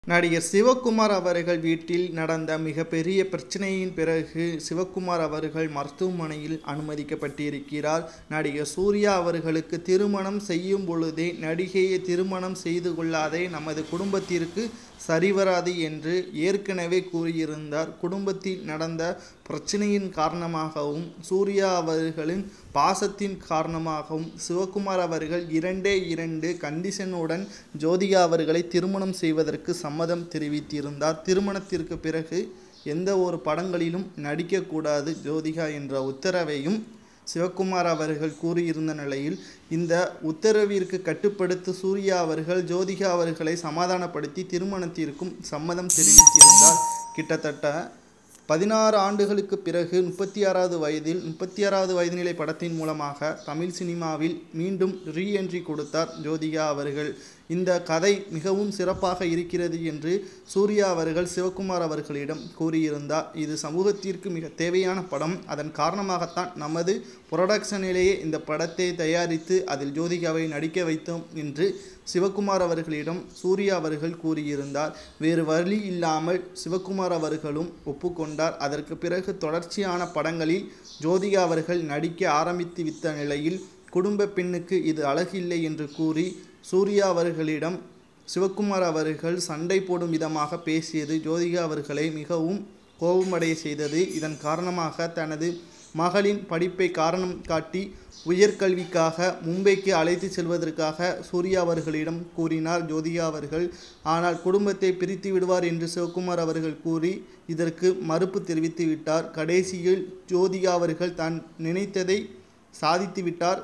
நடிகர் சிவகுமார் அவர்கள் வீட்டில் நடந்த மிகப்பெரிய பிரச்சனையின் பிறகு சிவகுமார் அவர்கள் மருத்துவமனையில் அனுமதிக்கப்பட்டிருக்கிறார் நடிகர் சூர்யா அவர்களுக்கு திருமணம் செய்யும் பொழுதே நடிகையை திருமணம் செய்து கொள்ளாதே நமது குடும்பத்திற்கு சரிவராது என்று ஏற்கனவே கூறியிருந்தார் குடும்பத்தில் நடந்த பிரச்சனையின் காரணமாகவும் சூர்யா அவர்களின் பாசத்தின் காரணமாகவும் சிவகுமார் அவர்கள் இரண்டே இரண்டு கண்டிஷனுடன் ஜோதிகா அவர்களை திருமணம் செய்வதற்கு சம்மதம் தெரிவித்திருந்தார் திருமணத்திற்கு பிறகு எந்த ஒரு படங்களிலும் நடிக்கக்கூடாது ஜோதிகா என்ற உத்தரவையும் சிவகுமார் அவர்கள் கூறியிருந்த நிலையில் இந்த உத்தரவிற்கு கட்டுப்படுத்தி சூர்யா அவர்கள் ஜோதிகா அவர்களை சமாதானப்படுத்தி திருமணத்திற்கும் சம்மதம் தெரிவித்திருந்தார் கிட்டத்தட்ட பதினாறு ஆண்டுகளுக்கு பிறகு முப்பத்தி ஆறாவது வயதில் முப்பத்தி ஆறாவது வயது நிலை படத்தின் மூலமாக தமிழ் சினிமாவில் மீண்டும் ரீஎன்ட்ரி கொடுத்தார் ஜோதிகா அவர்கள் இந்த கதை மிகவும் சிறப்பாக இருக்கிறது என்று சூர்யா அவர்கள் சிவகுமார் அவர்களிடம் கூறியிருந்தார் இது சமூகத்திற்கு மிக தேவையான படம் அதன் காரணமாகத்தான் நமது புரொடக்ஷனிலேயே இந்த படத்தை தயாரித்து அதில் ஜோதிகாவை நடிக்க வைத்தோம் என்று சிவகுமார் அவர்களிடம் சூர்யா அவர்கள் கூறியிருந்தார் வேறு வழி இல்லாமல் சிவகுமார் அவர்களும் ஒப்புக்கொண்டார் அதற்கு பிறகு தொடர்ச்சியான படங்களில் ஜோதிகா அவர்கள் நடிக்க ஆரம்பித்து வித்த நிலையில் குடும்ப பெண்ணுக்கு இது அழகில்லை என்று கூறி சூர்யா அவர்களிடம் சிவகுமார் அவர்கள் சண்டை போடும் விதமாக பேசியது ஜோதிகா அவர்களை மிகவும் கோபமடைய செய்தது இதன் காரணமாக தனது மகளின் படிப்பை காரணம் காட்டி உயர்கல்விக்காக மும்பைக்கு அழைத்து செல்வதற்காக சூர்யா அவர்களிடம் கூறினார் ஜோதிகா அவர்கள் ஆனால் குடும்பத்தை பிரித்து விடுவார் என்று சிவகுமார் அவர்கள் கூறி இதற்கு மறுப்பு தெரிவித்து விட்டார் கடைசியில் ஜோதிகா அவர்கள் தான் நினைத்ததை சாதித்து விட்டார்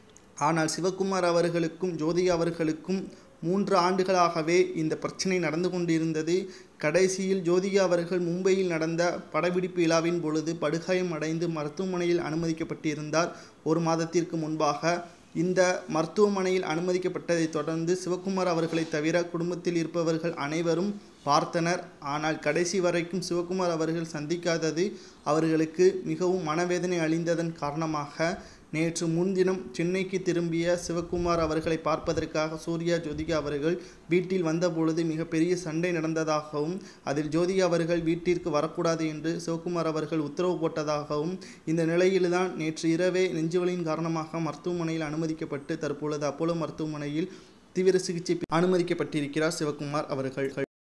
ஆனால் சிவகுமார் அவர்களுக்கும் ஜோதிகா அவர்களுக்கும் மூன்று ஆண்டுகளாகவே இந்த பிரச்சனை நடந்து கொண்டிருந்தது கடைசியில் ஜோதிகா அவர்கள் மும்பையில் நடந்த படப்பிடிப்பு விழாவின் பொழுது படுகாயம் அடைந்து மருத்துவமனையில் அனுமதிக்கப்பட்டிருந்தார் ஒரு மாதத்திற்கு முன்பாக இந்த மருத்துவமனையில் அனுமதிக்கப்பட்டதைத் தொடர்ந்து சிவகுமார் அவர்களை தவிர குடும்பத்தில் இருப்பவர்கள் அனைவரும் பார்த்தனர் ஆனால் கடைசி வரைக்கும் சிவகுமார் அவர்கள் சந்திக்காதது அவர்களுக்கு மிகவும் மனவேதனை அழிந்ததன் காரணமாக நேற்று முன்தினம் சென்னைக்கு திரும்பிய சிவகுமார் அவர்களை பார்ப்பதற்காக சூர்யா ஜோதிகா அவர்கள் வீட்டில் வந்தபொழுது மிகப்பெரிய சண்டை நடந்ததாகவும் அதில் ஜோதிகா அவர்கள் வீட்டிற்கு வரக்கூடாது என்று சிவகுமார் அவர்கள் உத்தரவு போட்டதாகவும் இந்த நிலையில்தான் நேற்று இரவே நெஞ்சுவலியின் காரணமாக மருத்துவமனையில் அனுமதிக்கப்பட்டு தற்பொழுது அப்போலோ மருத்துவமனையில் தீவிர சிகிச்சை அனுமதிக்கப்பட்டிருக்கிறார் சிவகுமார் அவர்கள்